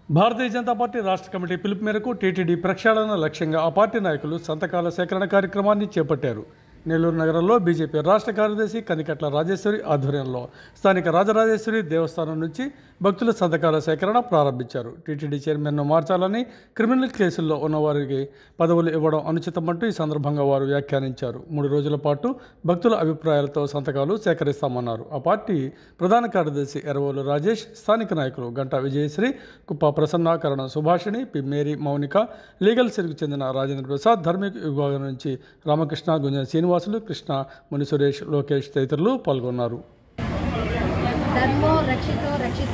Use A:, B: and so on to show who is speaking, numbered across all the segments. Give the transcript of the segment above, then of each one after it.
A: భారతీయ Janata Party రాష్ట్ర committee పిలుపు మేరకు టీటీడీ ప్రక్షాళన లక్ష్యంగా ఆ పార్టీ నాయకులు సంతకాల సేకరణ కార్యక్రమాన్ని చేపట్టారు నెల్లూరు నగరంలో బీజేపీ రాష్ట్ర కార్యదర్శి కనికట్ల రాజేశ్వరి ఆధ్వర్యంలో స్థానిక రాజరాజేశ్వరి దేవస్థానం నుంచి భక్తుల సంతకాల సేకరణ ప్రారంభించారు టీటీడీ చైర్మన్ను మార్చాలని క్రిమినల్ కేసుల్లో ఉన్నవారికి పదవులు ఇవ్వడం అనుచితమంటూ ఈ సందర్భంగా వారు వ్యాఖ్యానించారు మూడు రోజుల పాటు భక్తుల అభిప్రాయాలతో సంతకాలు సేకరిస్తామన్నారు ఆ పార్టీ ప్రధాన కార్యదర్శి ఎరవోలు రాజేష్ స్థానిక నాయకులు గంటా విజయశ్రీ కుప్ప ప్రసన్నాకరణ Subhashini P Mary Mounika legal సెల్కు చెందిన రాజేంద్ర ప్రసాద్ ధార్మిక విభాగం నుంచి రామకృష్ణ గుంజ శ్రీనివాసులు కృష్ణ ముని సురేష్ లోకేష్ తదితరులు పాల్గొన్నారు
B: ధర్మో రక్షితో రక్షిత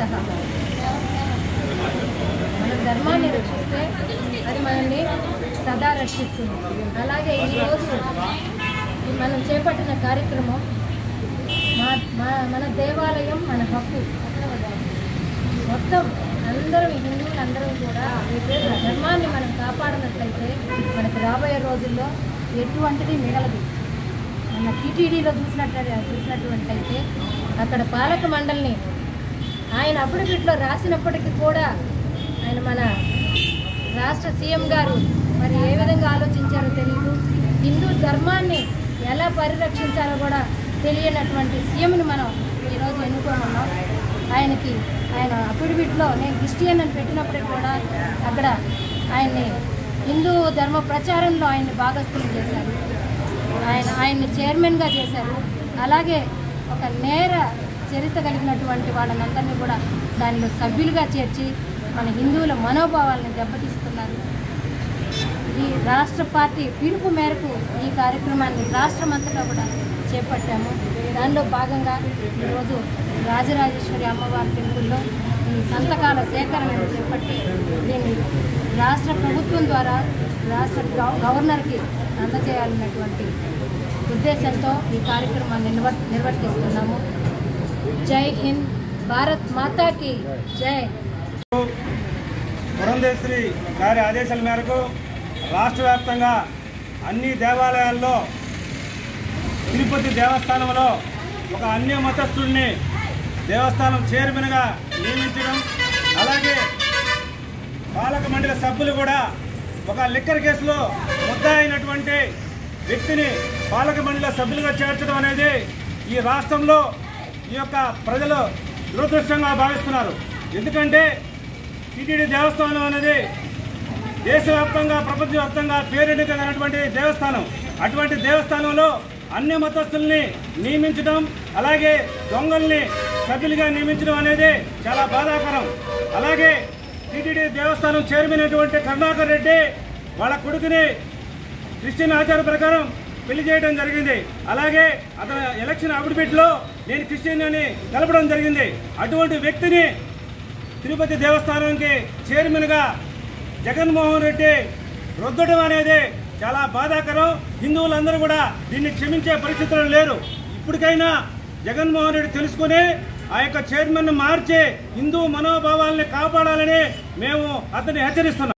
B: మన ధర్మాన్ని రక్షిస్తే అది మనల్ని సదా రక్షిస్తుంది అలాగే ఈరోజు ఈ మనం చేపట్టిన కార్యక్రమం మా మా మన దేవాలయం మన హక్కు మొత్తం అందరం హిందువులు అందరం కూడా మన ధర్మాన్ని మనం కాపాడినట్లయితే మనకు రాబోయే రోజుల్లో ఎటువంటిది మిగలదు మన టీటీడీలో చూసినట్టు చూసినటువంటైతే అక్కడ పాలక మండలిని ఆయన అప్పుడప్పుడు రాసినప్పటికీ కూడా ఆయన మన రాష్ట్ర సీఎం గారు మరి ఏ విధంగా ఆలోచించారో తెలియదు హిందూ ధర్మాన్ని ఎలా పరిరక్షించాలో కూడా తెలియనటువంటి సీఎంని మనం ఈరోజు ఎన్నుకోమన్నాం ఆయనకి ఆయన అఫిడవిట్లో నేను క్రిస్టియన్ అని పెట్టినప్పటికీ కూడా అక్కడ ఆయన్ని హిందూ ధర్మ ప్రచారంలో ఆయన్ని భాగస్థులు చేశారు ఆయన ఆయన్ని చైర్మన్గా చేశారు అలాగే ఒక నేర చరిత్ర కలిగినటువంటి వాళ్ళనందరినీ కూడా దానిలో సభ్యులుగా చేర్చి మన హిందువుల మనోభావాలను దెబ్బతీస్తున్నారు ఈ రాష్ట్ర పార్టీ పిలుపు మేరకు ఈ కార్యక్రమాన్ని రాష్ట్రమంతటా కూడా చేపట్టాము దానిలో భాగంగా ఈరోజు రాజరాజేశ్వరి అమ్మవారి టెంపుల్లో ఈ సంతకాల సేకరణను చేపట్టి దీన్ని రాష్ట్ర ప్రభుత్వం ద్వారా రాష్ట్ర గవ- గవర్నర్కి అందజేయాలన్నటువంటి ఉద్దేశంతో ఈ కార్యక్రమాన్ని నిర్వర్ నిర్వర్తిస్తున్నాము జై హింద్ భారత్ మాతాకి జై
C: పురంధేశ్వరి గారి ఆదేశాల మేరకు రాష్ట్ర వ్యాప్తంగా అన్ని దేవాలయాల్లో తిరుపతి దేవస్థానంలో ఒక అన్య మతస్థుడిని దేవస్థానం చైర్మన్గా నియమించడం అలాగే పాలక మండలి సభ్యులు కూడా ఒక లిక్కర్ కేసులో ముద్ద అయినటువంటి వ్యక్తిని పాలక మండలి సభ్యులుగా చేర్చడం అనేది ఈ రాష్ట్రంలో ఈ యొక్క ప్రజలు దురదృష్టంగా భావిస్తున్నారు ఎందుకంటే టీటీడీ దేవస్థానం అనేది దేశవ్యాప్తంగా ప్రపంచవ్యాప్తంగా పేరెన్నికైనటువంటి దేవస్థానం అటువంటి దేవస్థానంలో అన్ని మతస్థుల్ని నియమించడం అలాగే దొంగల్ని సభ్యులుగా నియమించడం అనేది చాలా బాధాకరం అలాగే టీటీడీ దేవస్థానం చైర్మన్ అయినటువంటి కరుణాకర్ రెడ్డి వాళ్ళ కొడుకుని క్రిస్టియన్ ఆచార ప్రకారం పెళ్లి చేయడం జరిగింది అలాగే అతను ఎలక్షన్ అఫిడవిట్లో నేను క్రిస్టియన్ అని తెలపడం జరిగింది అటువంటి వ్యక్తిని తిరుపతి దేవస్థానానికి చైర్మన్గా జగన్మోహన్ రెడ్డి రుద్దడం అనేది చాలా బాధాకరం హిందువులందరూ కూడా దీన్ని క్షమించే పరిస్థితులు లేరు ఇప్పటికైనా జగన్మోహన్ రెడ్డి తెలుసుకుని ఆ యొక్క చైర్మన్ మార్చి హిందూ మనోభావాల్ని కాపాడాలని మేము అతన్ని హెచ్చరిస్తున్నాం